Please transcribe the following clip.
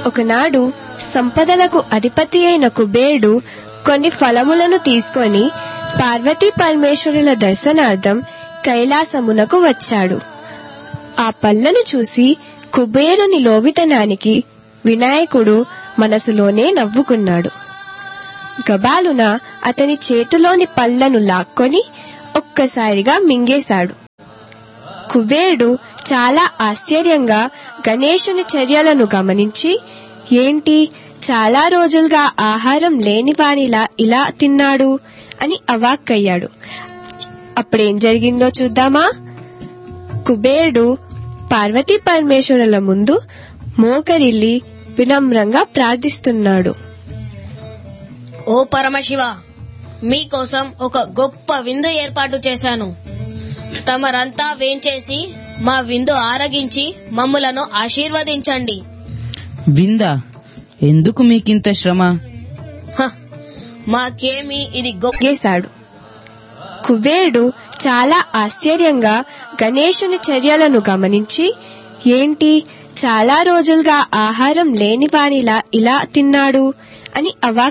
ఒకనాడు సంపదలకు అధిపతి అయిన కుబేరుడు కొన్ని ఫలములను తీసుకొని పార్వతీ పరమేశ్వరుల దర్శనార్థం కైలాసమునకు వచ్చాడు ఆ పళ్ళను చూసి కుబేరుని లోబితనానికి వినాయకుడు మనసులోనే నవ్వుకున్నాడు గబాలున అతని చేతిలోని పళ్ళను లాక్కొని ఒక్కసారిగా మింగేశాడు కుబేరుడు చాలా ఆశ్చర్యంగా గణేశుని చర్యలను గమనించి ఏంటి చాలా రోజులుగా ఆహారం లేని వానిలా ఇలా తిన్నాడు అని అవాక్కయ్యాడు అప్పుడేం జరిగిందో చూద్దామా కుబేరుడు పార్వతీ పరమేశ్వరుల ముందు మోకరిల్లి వినమ్రంగా ప్రార్థిస్తున్నాడు ఓ పరమశివ మీకోసం ఒక గొప్ప విందు ఏర్పాటు చేశాను తమరంతా వేంచేసి మా విందు ఆరగించి మమ్ములను ఆశీర్వదించండి విందా ఎందుకు మీకింత శ్రమ హ, మాకేమి ఇది గొప్ప గేశాడు కుబేరుడు చాలా ఆశ్చర్యంగా గణేశుని చర్యలను గమనించి ఏంటి చాలా రోజులుగా ఆహారం లేని వానిలా ఇలా తిన్నాడు అని అవాక్